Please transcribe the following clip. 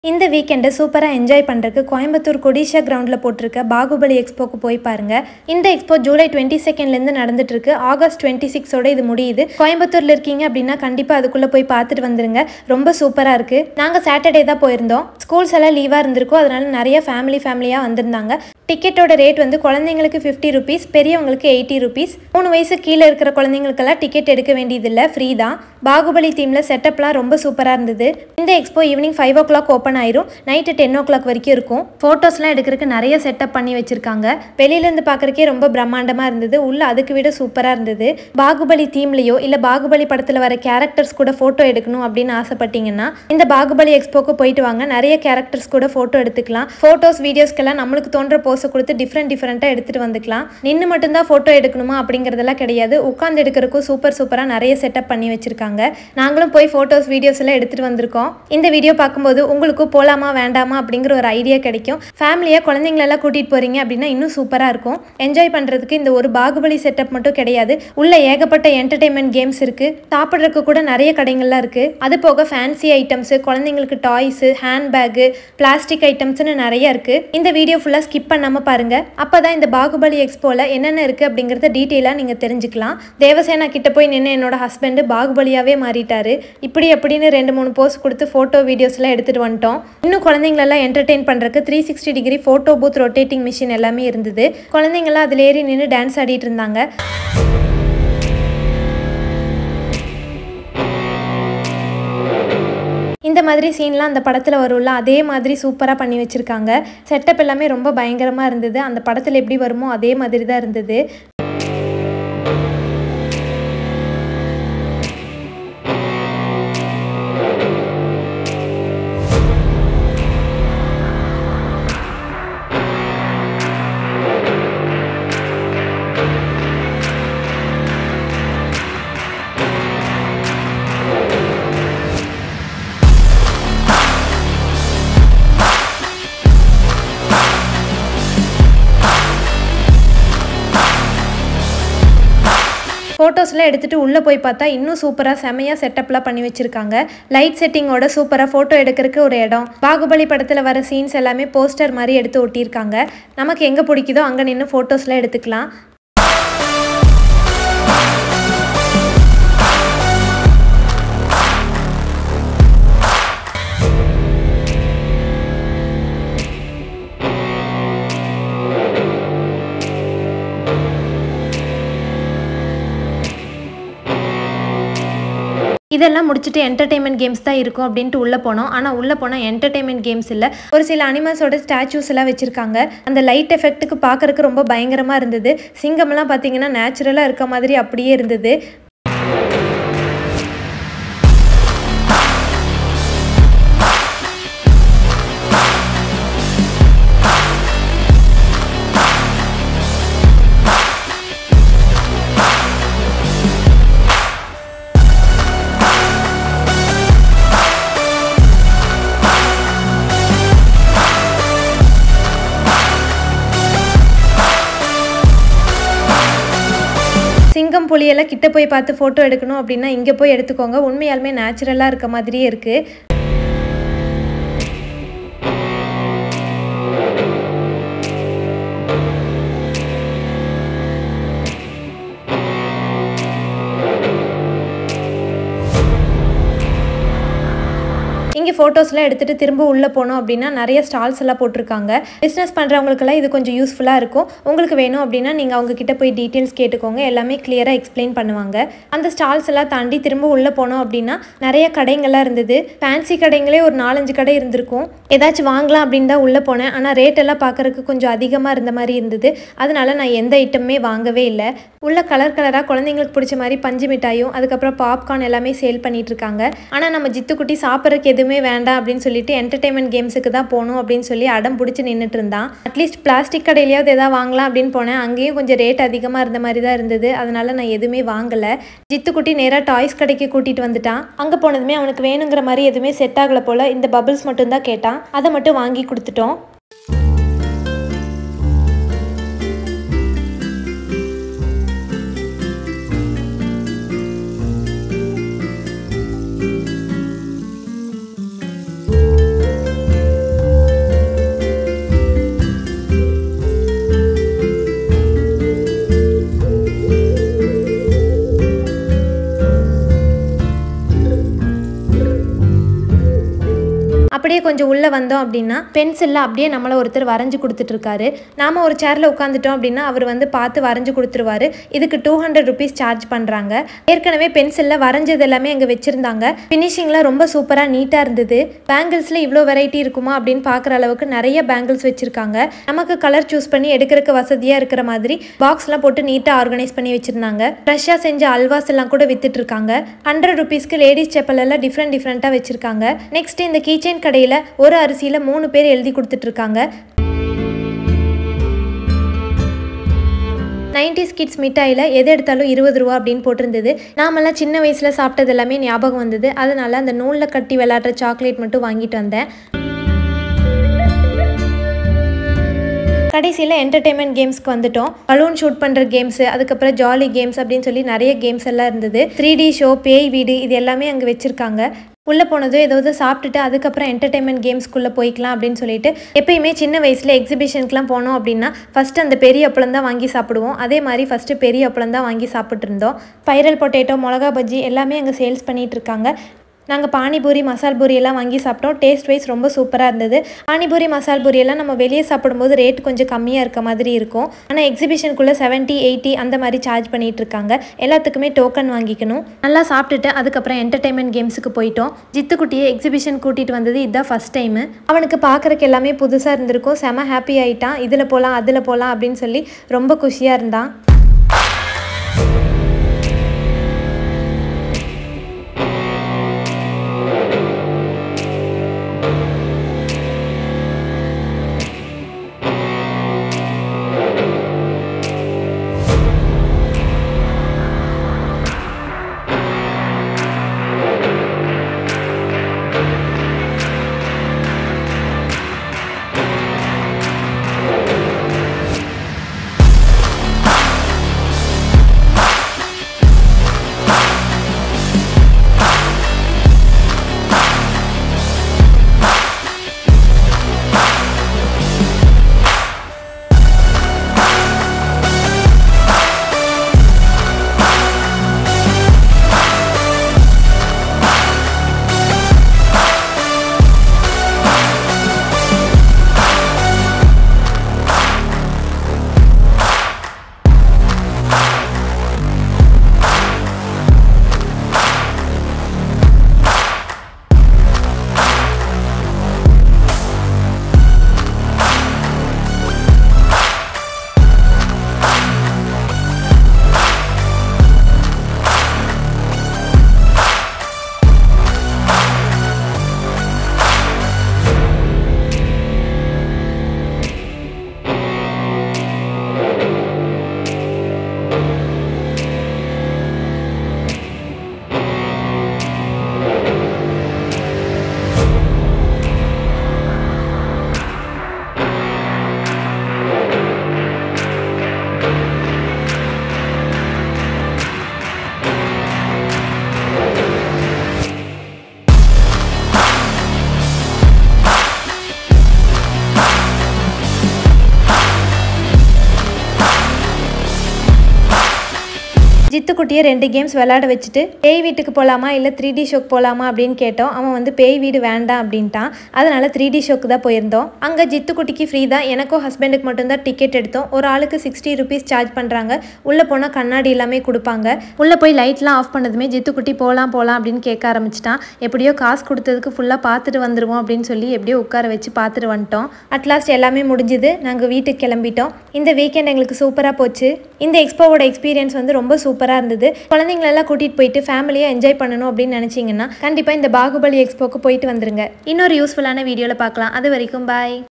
இந்த வீக்கெண்டை சூப்பராக என்ஜாய் பண்ணுறதுக்கு கோயம்புத்தூர் கொடிஷா கிரவுண்டில் போட்டிருக்க பாகுபலி எக்ஸ்போக்கு போய் பாருங்க இந்த எக்ஸ்போ ஜூலை டுவெண்ட்டி செகண்ட்லேருந்து நடந்துட்டு இருக்கு ஆகஸ்ட் டுவெண்ட்டி சிக்ஸோட இது முடியுது கோயம்புத்தூரில் இருக்கீங்க அப்படின்னா கண்டிப்பாக அதுக்குள்ளே போய் பார்த்துட்டு வந்துருங்க ரொம்ப சூப்பராக இருக்குது நாங்கள் சாட்டர்டே தான் போயிருந்தோம் ஸ்கூல்ஸ் எல்லாம் லீவாக இருந்திருக்கும் அதனால நிறைய ஃபேமிலி ஃபேமிலியாக வந்திருந்தாங்க டிக்கெட்டோட ரேட் வந்து குழந்தைங்களுக்கு ஃபிஃப்டி ருபீஸ் பெரியவங்களுக்கு எயிட்டி ருபீஸ் மூணு வயசு கீழே இருக்கிற குழந்தைங்களுக்கெல்லாம் டிக்கெட் எடுக்க வேண்டியதில்லை ஃப்ரீ தான் பாகுபலி தீமில் செட்டப்லாம் ரொம்ப சூப்பராக இருந்தது இந்த expo evening five o'clock open ஆயிரும் நைட்டு டென் ஓ கிளாக் வரைக்கும் இருக்கும் ஃபோட்டோஸ்லாம் எடுக்கிறதுக்கு நிறைய செட்டப் பண்ணி வச்சிருக்காங்க வெளியிலேருந்து பார்க்குறக்கே ரொம்ப பிரம்மாண்டமாக இருந்தது உள்ள அதுக்கு விட சூப்பராக இருந்தது பாகுபலி தீம்லேயோ இல்லை பாகுபலி படத்தில் வர கேரக்டர்ஸ் கூட ஃபோட்டோ எடுக்கணும் அப்படின்னு ஆசைப்பட்டீங்கன்னா இந்த பாகுபலி எக்ஸ்போக்கு போயிட்டு வாங்க நிறைய கேரக்டர்ஸ் கூட ஃபோட்டோ எடுத்துக்கலாம் ஃபோட்டோஸ் வீடியோஸ்க்கெல்லாம் நம்மளுக்கு தோன்ற போஸை கொடுத்து டிஃப்ரெண்ட் டிஃப்ரெண்ட்டாக எடுத்துகிட்டு வந்துக்கலாம் நின்று மட்டும்தான் ஃபோட்டோ எடுக்கணுமா அப்படிங்கிறதெல்லாம் கிடையாது உட்காந்து எடுக்கிறதுக்கும் சூப்பர் சூப்பராக நிறைய செட்டப் பண்ணி வச்சிருக்காங்க நாங்களும் போய் ஃபோட்டோஸ் வீடியோஸ் எல்லாம் எடுத்துகிட்டு வந்திருக்கோம் இந்த வீடியோ பார்க்கும்போது உங்களுக்கும் போகலாமா வேண்டாமா அப்படிங்கிற ஒரு ஐடியா கிடைக்கும் ஃபேமிலியாக குழந்தைங்களெல்லாம் கூட்டிகிட்டு போகிறீங்க அப்படின்னா இன்னும் சூப்பராக இருக்கும் என்ஜாய் பண்ணுறதுக்கு இந்த ஒரு பாகுபலி செட்டப் மட்டும் கிடையாது உள்ள ஏகப்பட்ட என்டர்டைன்மெண்ட் கேம்ஸ் இருக்குது சாப்பிட்றதுக்கு கூட நிறைய கடைகள்லாம் இருக்குது அது போக ஃபேன்சி ஐட்டம்ஸு குழந்தைங்களுக்கு டாய்ஸு ஹேண்ட்பேக்கு பிளாஸ்டிக் ஐட்டம்ஸ்னு நிறைய இருக்குது இந்த வீடியோ ஃபுல்லாக ஸ்கிப் பண்ணாமல் பாருங்கள் அப்போ தான் இந்த பாகுபலி எக்ஸ்போவில் என்னென்ன இருக்குது அப்படிங்கிறத டீட்டெயிலாக நீங்கள் தெரிஞ்சுக்கலாம் தேவசேனா கிட்ட போய் நின்று என்னோட ஹஸ்பண்டு பாகுபலியாகவே மாறிட்டாரு இப்படி அப்படின்னு ரெண்டு மூணு போஸ்ட் கொடுத்து ஃபோட்டோ வீடியோஸ்லாம் எடுத்துகிட்டு வந்துட்டோம் இன்னும் குழந்தைங்களெல்லாம் என்டர்டெயின் பண்ணுறதுக்கு three sixty degree photo booth rotating machine எல்லாமே இருந்தது குழந்தைங்களாம் அதில் ஏறி நின்று டான்ஸ் ஆடிட்டு இருந்தாங்க இந்த மாதிரி சீன்லாம் அந்த படத்தில் வரும்ல அதே மாதிரி சூப்பராக பண்ணி வச்சுருக்காங்க செட்டப் எல்லாமே ரொம்ப பயங்கரமாக இருந்தது அந்த படத்தில் எப்படி வருமோ அதே மாதிரி தான் இருந்தது ஃபோட்டோஸ்லாம் எடுத்துகிட்டு உள்ளே போய் பார்த்தா இன்னும் சூப்பராக செமையாக செட்டப்லாம் பண்ணி வச்சுருக்காங்க லைட் செட்டிங்கோட சூப்பராக ஃபோட்டோ எடுக்கிறதுக்கு ஒரு இடம் பாகுபலி படத்தில் வர சீன்ஸ் எல்லாமே போஸ்டர் மாதிரி எடுத்து ஒட்டியிருக்காங்க நமக்கு எங்கே பிடிக்குதோ அங்கே நின்று ஃபோட்டோஸ்லாம் எடுத்துக்கலாம் இதெல்லாம் முடிச்சுட்டு என்டர்டைன்மெண்ட் கேம்ஸ் தான் இருக்கும் அப்படின்ட்டு உள்ளே போனோம் ஆனால் உள்ளே போனால் என்டர்டைன்மெண்ட் கேம்ஸ் இல்லை ஒரு சில அனிமல்ஸோட ஸ்டாச்சூஸ் எல்லாம் வச்சுருக்காங்க அந்த லைட் எஃபெக்ட்டுக்கு பார்க்கறக்கு ரொம்ப பயங்கரமாக இருந்தது சிங்கம்லாம் பார்த்தீங்கன்னா நேச்சுரலாக இருக்க மாதிரி அப்படியே இருந்தது சிங்கம் புலியெல்லாம் கிட்ட போய் பார்த்து ஃபோட்டோ எடுக்கணும் அப்படின்னா இங்கே போய் எடுத்துக்கோங்க உண்மையாலுமே நேச்சுரலாக இருக்க மாதிரியே இருக்குது இங்கே ஃபோட்டோஸ்லாம் எடுத்துகிட்டு திரும்ப உள்ளே போனோம் அப்படின்னா நிறைய ஸ்டால்ஸ் எல்லாம் போட்டிருக்காங்க பிஸ்னஸ் பண்ணுறவங்களுக்கெல்லாம் இது கொஞ்சம் யூஸ்ஃபுல்லாக இருக்கும் உங்களுக்கு வேணும் அப்படின்னா நீங்கள் அவங்க கிட்ட போய் டீட்டெயில்ஸ் கேட்டுக்கோங்க எல்லாமே கிளியராக எக்ஸ்பிளைன் பண்ணுவாங்க அந்த ஸ்டால்ஸ் எல்லாம் தாண்டி திரும்ப உள்ளே போனோம் அப்படின்னா நிறைய கடைங்கள்லாம் இருந்தது ஃபேன்சி கடைங்களே ஒரு நாலஞ்சு கடை இருந்திருக்கும் ஏதாச்சும் வாங்கலாம் அப்படின்னு தான் உள்ளே போனேன் ஆனால் ரேட் எல்லாம் பார்க்குறதுக்கு கொஞ்சம் அதிகமாக இருந்த மாதிரி இருந்தது அதனால நான் எந்த ஐட்டமே வாங்கவே இல்லை உள்ள கலர் கலராக குழந்தைங்களுக்கு பிடிச்ச மாதிரி பஞ்சு மிட்டாயும் அதுக்கப்புறம் பாப்கார்ன் எல்லாமே சேல் பண்ணிட்டு இருக்காங்க ஆனால் நம்ம ஜித்துக்குட்டி சாப்பிட்றதுக்கு எதுவுமே வேண்டாம் அப்படின்னு சொல்லிட்டு என்டர்டைன்மெண்ட் கேம்ஸுக்கு தான் போகணும் அப்படின்னு சொல்லி அடம் பிடிச்சி நின்றுட்டு இருந்தான் அட்லீஸ்ட் பிளாஸ்டிக் கடையிலையாவது எதாவது வாங்கலாம் அப்படின்னு போனேன் அங்கேயும் கொஞ்சம் ரேட் அதிகமாக இருந்த மாதிரி தான் இருந்தது அதனால நான் எதுவுமே வாங்கலை ஜித்துக்குட்டி நேராக டாய்ஸ் கடைக்கு கூட்டிகிட்டு வந்துட்டான் அங்கே போனதுமே அவனுக்கு வேணுங்கிற மாதிரி எதுவுமே செட் ஆகலை போல் இந்த பபிள்ஸ் மட்டும்தான் கேட்டான் அதை மட்டும் வாங்கி கொடுத்துட்டோம் அப்படியே கொஞ்சம் உள்ளே வந்தோம் அப்படின்னா பென்சிலில் அப்படியே நம்மளை ஒருத்தர் வரைஞ்சி கொடுத்துட்ருக்காரு நாம் ஒரு சேரில் உட்காந்துட்டோம் அப்படின்னா அவர் வந்து பார்த்து வரைஞ்சி கொடுத்துருவாரு இதுக்கு டூ ஹண்ட்ரட் ருபீஸ் சார்ஜ் பண்ணுறாங்க ஏற்கனவே பென்சிலில் வரைஞ்சது எல்லாமே அங்கே வச்சுருந்தாங்க ஃபினிஷிங்கில் ரொம்ப சூப்பராக நீட்டாக இருந்தது பேங்கிள்ஸில் இவ்வளோ வெரைட்டி இருக்குமா அப்படின்னு பார்க்குற அளவுக்கு நிறைய பேங்கிள்ஸ் வச்சுருக்காங்க நமக்கு கலர் சூஸ் பண்ணி எடுக்கிறதுக்கு வசதியாக இருக்கிற மாதிரி பாக்ஸ்லாம் போட்டு நீட்டாக ஆர்கனைஸ் பண்ணி வச்சுருந்தாங்க ஃப்ரெஷ்ஷாக செஞ்ச அல்வாஸ் எல்லாம் கூட வித்துட்டு இருக்காங்க ஹண்ட்ரட் ருபீஸ்க்கு லேடிஸ் செப்பல் எல்லாம் டிஃப்ரெண்ட் டிஃப்ரெண்ட்டாக வச்சுருக்காங்க நெக்ஸ்ட் இந்த கீச்சைன் கடையில் ஒரு அரிசியில் மூணு பேர் எழுதி கொடுத்துட்ருக்காங்க நைன்டிஸ் கிட்ஸ் மிட்டாயில் எது எடுத்தாலும் இருபது ரூபா அப்படின்னு போட்டிருந்தது நாமெல்லாம் சின்ன வயசில் சாப்பிட்டது எல்லாமே ஞாபகம் வந்தது அதனால அந்த நூலில் கட்டி விளையாடுற சாக்லேட் மட்டும் வாங்கிட்டு வந்தேன் கடைசியில் என்டர்டெயின்மெண்ட் கேம்ஸ்க்கு வந்துட்டோம் பலூன் ஷூட் பண்ணுற கேம்ஸு அதுக்கப்புறம் ஜாலி கேம்ஸ் அப்படின்னு சொல்லி நிறைய கேம்ஸ் எல்லாம் இருந்தது த்ரீ டி ஷோ பேய் வீடு இது எல்லாமே அங்கே வச்சுருக்காங்க உள்ளே போனதும் ஏதாவது சாப்பிட்டுட்டு அதுக்கப்புறம் என்டர்டெயின்மெண்ட் கேம்ஸ்க்குள்ளே போய்க்கலாம் அப்படின்னு சொல்லிட்டு எப்பயுமே சின்ன வயசில் எக்ஸிபிஷனுக்குலாம் போனோம் அப்படின்னா ஃபஸ்ட்டு அந்த பெரிய அப்பளம் தான் வாங்கி சாப்பிடுவோம் அதே மாதிரி ஃபஸ்ட்டு பெரிய அப்பளம் தான் வாங்கி சாப்பிட்டு இருந்தோம் ஸ்பைரல் பொட்டேட்டோ மிளகா பஜ்ஜி எல்லாமே அங்கே சேல்ஸ் பண்ணிகிட்டு இருக்காங்க நாங்கள் பானிபூரி மசால் பூரி எல்லாம் வாங்கி சாப்பிட்டோம் டேஸ்ட் வைஸ் ரொம்ப சூப்பராக இருந்தது பானிபூரி மசால் பூரி எல்லாம் நம்ம வெளியே சாப்பிடும்போது ரேட் கொஞ்சம் கம்மியாக இருக்க மாதிரி இருக்கும் ஆனால் எக்ஸிபிஷனுக்குள்ளே செவன்ட்டி எயிட்டி அந்த மாதிரி சார்ஜ் பண்ணிட்டு இருக்காங்க எல்லாத்துக்குமே டோக்கன் வாங்கிக்கணும் நல்லா சாப்பிட்டுட்டு அதுக்கப்புறம் என்டர்டைன்மெண்ட் கேம்ஸுக்கு போயிட்டோம் ஜித்துக்குட்டியை எக்ஸிபிஷன் கூட்டிகிட்டு வந்தது இதுதான் ஃபஸ்ட் டைமு அவனுக்கு பார்க்குறக்கு எல்லாமே புதுசாக இருந்திருக்கும் செம ஹாப்பி ஆகிட்டான் இதில் போகலாம் அதில் போகலாம் அப்படின்னு சொல்லி ரொம்ப குஷியாக இருந்தான் ஜித்துக்குட்டியை ரெண்டு கேம்ஸ் விளையாட வச்சுட்டு பேய் வீட்டுக்கு போகலாமா இல்லை த்ரீ டி ஷோக்கு போகலாமா அப்படின்னு கேட்டோம் அவன் வந்து பேய் வீடு வேண்டாம் அப்படின்ட்டான் அதனால த்ரீ டி ஷோக்கு தான் போயிருந்தோம் அங்கே ஜித்துக்குட்டிக்கு ஃப்ரீ தான் எனக்கும் ஹஸ்பண்டுக்கு மட்டும்தான் டிக்கெட் எடுத்தோம் ஒரு ஆளுக்கு சிக்ஸ்டி ருபீஸ் சார்ஜ் பண்ணுறாங்க உள்ளே போனால் கண்ணாடி எல்லாமே கொடுப்பாங்க உள்ளே போய் லைட்லாம் ஆஃப் பண்ணதுமே ஜித்துக்குட்டி போகலாம் போகலாம் அப்படின்னு கேட்க ஆரம்பிச்சிட்டான் எப்படியோ காசு கொடுத்ததுக்கு ஃபுல்லாக பார்த்துட்டு வந்துடுவோம் அப்படின்னு சொல்லி எப்படியோ உட்கார வச்சு பார்த்துட்டு வந்துட்டோம் அட்லாஸ்ட் எல்லாமே முடிஞ்சுது நாங்கள் வீட்டுக்கு கிளம்பிட்டோம் இந்த வீக்கெண்ட் எங்களுக்கு சூப்பராக போச்சு இந்த எக்ஸ்போவோட எக்ஸ்பீரியன்ஸ் வந்து ரொம்ப சூப்பராக இருந்தது குழந்தைங்களெல்லாம் கூட்டிகிட்டு போயிட்டு ஃபேமிலியாக என்ஜாய் பண்ணணும் அப்படின்னு நினச்சிங்கன்னா கண்டிப்பாக இந்த பாகுபலி எக்ஸ்போக்கு போயிட்டு வந்துருங்க இன்னொரு யூஸ்ஃபுல்லான வீடியோவில் பார்க்கலாம் அது வரைக்கும் பாய்